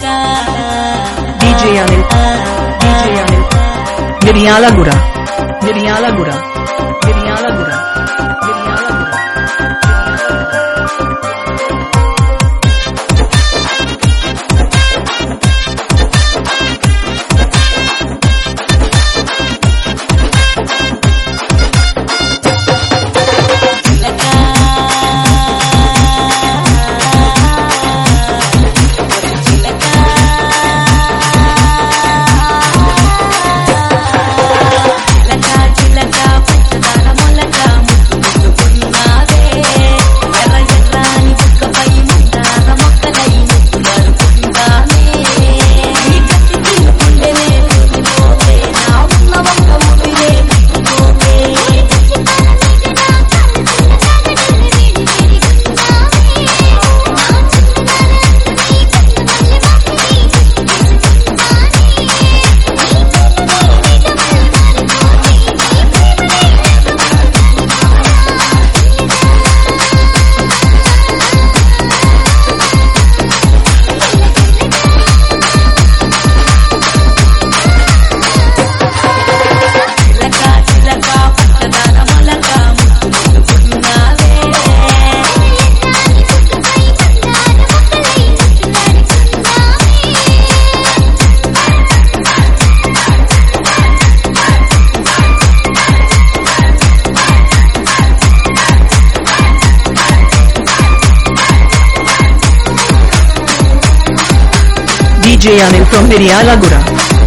DJ Anil. DJ Anil. Miryalagura. Miryalagura. Miryalagura. Miryalagura. DJ Anil from Miryalagura.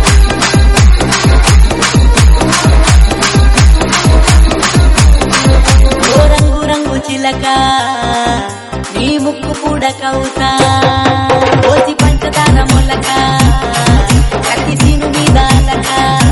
ఓ రంగు రంగు చిలక నీ ముక్కు పుడకవుతా ఓసి పంచదార మొలక కత్తి సీను మీద అలక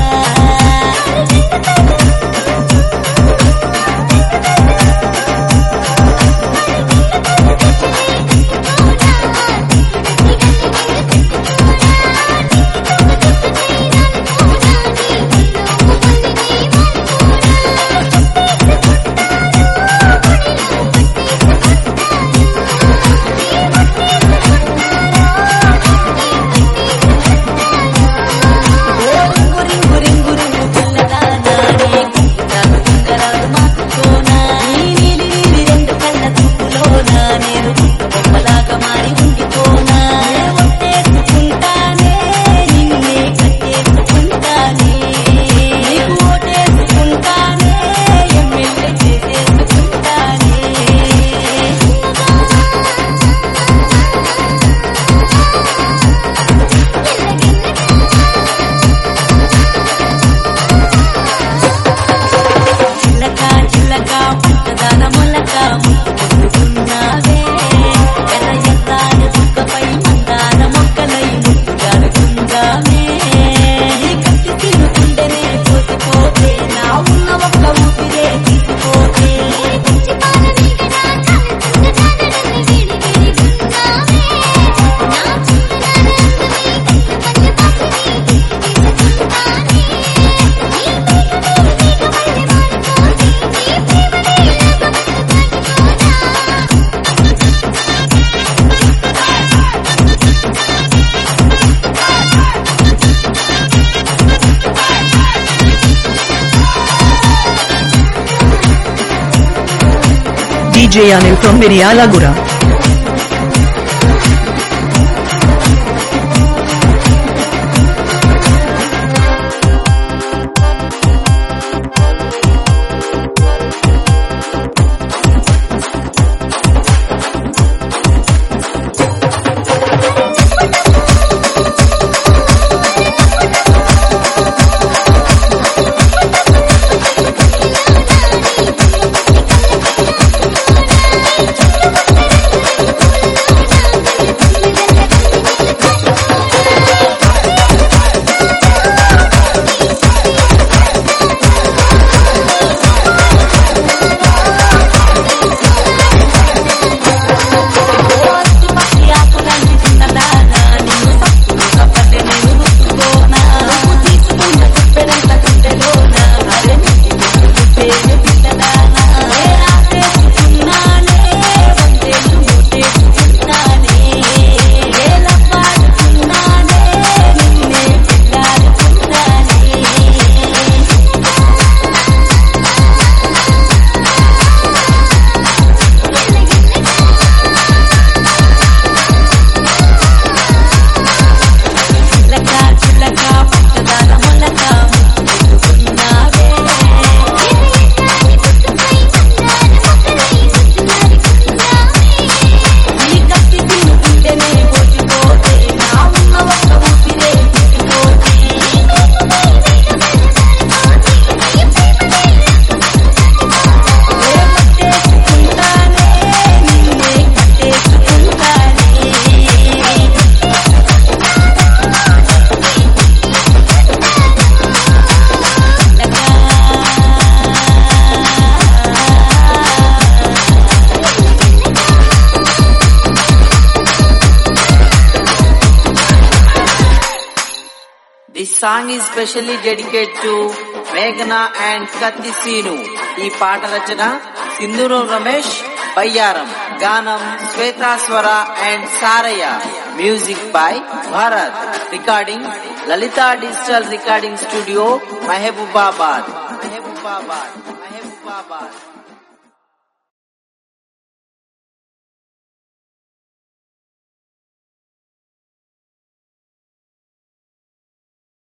ఓ రింగు రింగు రింగు రింగు పిల్లదానా నీ గుండెరాలు గుండెరాలు మాసుకోనా నీ నీలి నీలి రెండు కళ్ళ చూపులోనా నేను గుంట బొమ్మలాగా మారి ఉండిపోనా ఒట్టేసుకుంటానే నిన్నే కట్టేసుకుంటానే నీకు ఓటేసుకుంటానే ఎమ్మెల్యే చేసేసుకుంటానే చిల్లక చిల్లక పచ్చదన మొలక ముట్టుకున్నావే ఎర్ర ఎర్రాని చుక్కపై మందార మొక్కలై ముట్టుగాడుకుందామే ఈ కత్తి తినుకుంటేనే పోసిపోతే నా ఉన్న ఒక్క ఊపిరే తీసిపోతే DJ Anil from Miryalagura. Thank this song is specially dedicate to మేఘన అండ్ కత్తి సీను ఈ పాట రచన సింధూరం రమేష్ బయ్యారం గానం Swethaswara and Saraiah music by Bharath recording Lalitha digital recording studio Mahabubabad Mahabubabad Mahabubabad